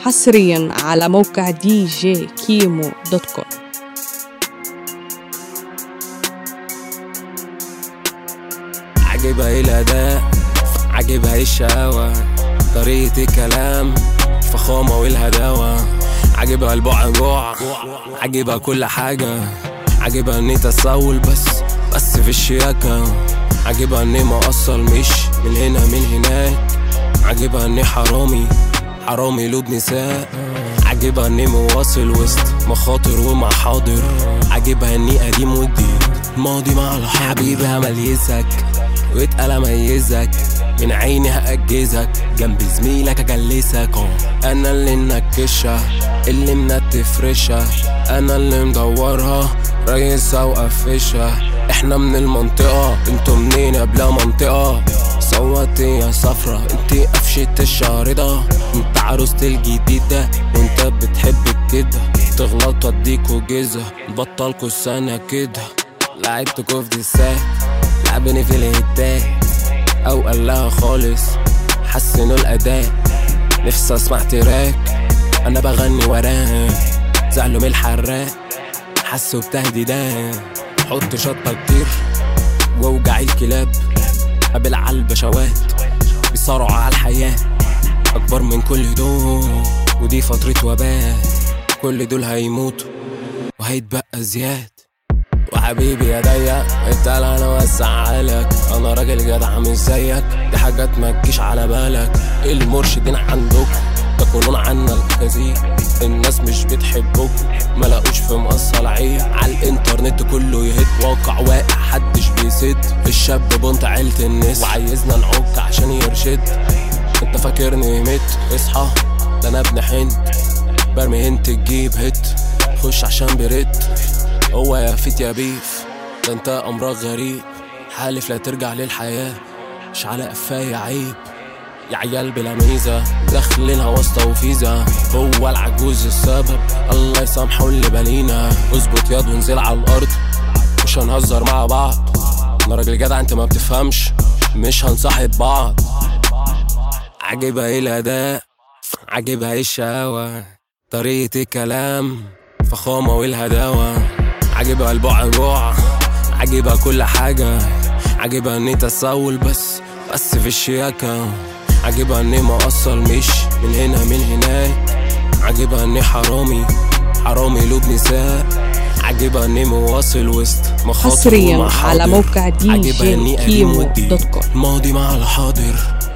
حصريا على موقع دي جي كيمو دوت كوم عجبها الأداء عجبها الشقاوة طريقة الكلام الفخامة والهداوة عجبها البعبع عجبها كل حاجة عجبها اني تسول بس بس في الشياكة عجبها اني مقصل مش من هنا من هناك عجبها اني حرامي حرامي لود نساء عجبها اني مواصل وسط مخاطر ومحاضر عجبها اني قديم وجديد ماضي مع الحاضر حبيبي هميزك واتقل اميزك من عيني هأجزك جنب زميلك اجلسك اه انا اللي منكشة اللي منتف رشة انا اللي مدورها ريسة وقفشة احنا من المنطقة انتوا منين يا بلا منطقة صوتي يا صفرة انتي قفشة الشهر ده انت عروسة الجديد ده وانت بتحب كده تغلط اديكوا جزة بطلكوا السنة كده لعبتكوا في دسات لعبني في الهتات او قالها خالص حسنوا الاداء نفسي اسمع تراك انا بغني وراه زعلوا من الحراق حسوا بتهديدات حط شطة كتير واوجع الكلاب قابل على البشوات بيصارعوا على الحياة أكبر من كل دول ودي فترة وباء كل دول هيموتوا وهيتبقى زياد وحبيبي يا ضيق انت انا وسع عليك انا راجل جدع مش زيك دي حاجات ما تجيش على بالك المرشدين عندكم تكونون عنا الكثير الناس مش بتحبكم ما لاقوش في مقصة العيب على الانترنت كله يهد واقع واقع حدش بيسد الشاب بنت عيلة الناس وعايزنا نعك عشان يرشد انت فاكرني مت اصحى ده انا ابن حنت برمي هنت تجيب هت خش عشان برد هو يا فيت يا بيف ده انت امرك غريب حالف لا ترجع للحياة مش على قفاية عيب يا عيال بلا ميزة دخلنا واسطة وفيزا هو العجوز السبب الله يسامحه اللي بلينا اظبط يد وانزل على الارض مش هنهزر مع بعض انا راجل جدع انت ما بتفهمش مش هنصاحب بعض عجبها ايه الاداء عجبها ايه الشقاوة طريقة الكلام فخامة والهداوة عجبها البعبع عجبها كل حاجة عجبها اني تسول بس بس في الشياكة عجبها اني مقصل مش من هنا من هناك عجبها اني حرامي حرامي لوب نساء عجبها اني مواصل وسط مخاطر حصرياً ومحاضر. على موقع دي عجبها جي إني قديم كيمو وجديد. دوت كوم. ماضي مع الحاضر